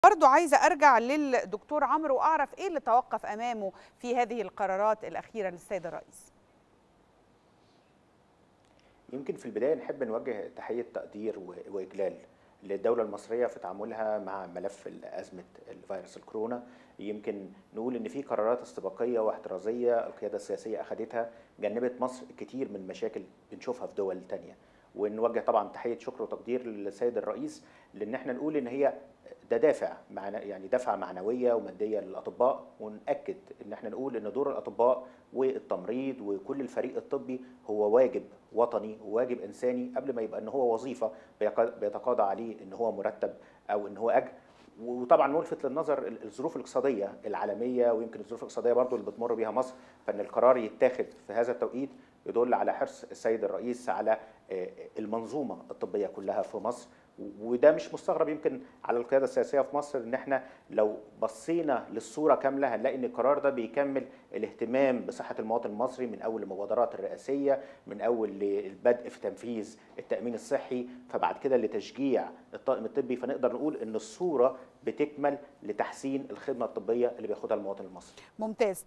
برضو عايزة أرجع للدكتور عمرو وأعرف إيه اللي توقف أمامه في هذه القرارات الأخيرة للسيد الرئيس يمكن في البداية نحب نوجه تحية تقدير وإجلال للدولة المصرية في تعاملها مع ملف أزمة الفيروس الكورونا يمكن نقول إن في قرارات استباقية واحترازية القيادة السياسية أخذتها جنبت مصر كتير من مشاكل بنشوفها في دول تانية ونوجه طبعا تحية شكر وتقدير للسيد الرئيس لأن احنا نقول إن هي ده دافع معنا يعني دفعه معنويه وماديه للاطباء وناكد ان احنا نقول ان دور الاطباء والتمريض وكل الفريق الطبي هو واجب وطني وواجب انساني قبل ما يبقى ان هو وظيفه بيتقاضى عليه ان هو مرتب او ان هو اجر وطبعا ملفت للنظر الظروف الاقتصاديه العالميه ويمكن الظروف الاقتصاديه برضو اللي بتمر بيها مصر فان القرار يتاخد في هذا التوقيت يدل على حرص السيد الرئيس على المنظومه الطبيه كلها في مصر وده مش مستغرب يمكن على القياده السياسيه في مصر ان احنا لو بصينا للصوره كامله هنلاقي ان القرار ده بيكمل الاهتمام بصحه المواطن المصري من اول المبادرات الرئاسيه من اول للبدء في تنفيذ التامين الصحي فبعد كده لتشجيع الطاقم الطبي فنقدر نقول ان الصوره بتكمل لتحسين الخدمه الطبيه اللي بياخدها المواطن المصري. ممتاز